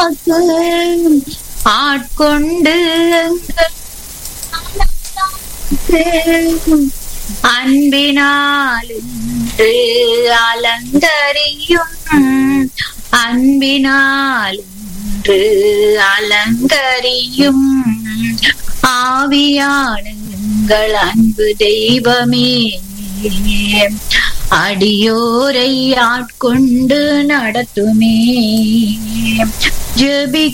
வாக்கு ஆட்கொண்டு அன்பினால் இன்று அலங்கரியும் அன்பினால் இன்று அலங்கரியும் ஆவியான எங்கள் அன்பு தெய்வமே அடியோரை ஆட்கொண்டு நடத்துமே ஜெபிக்க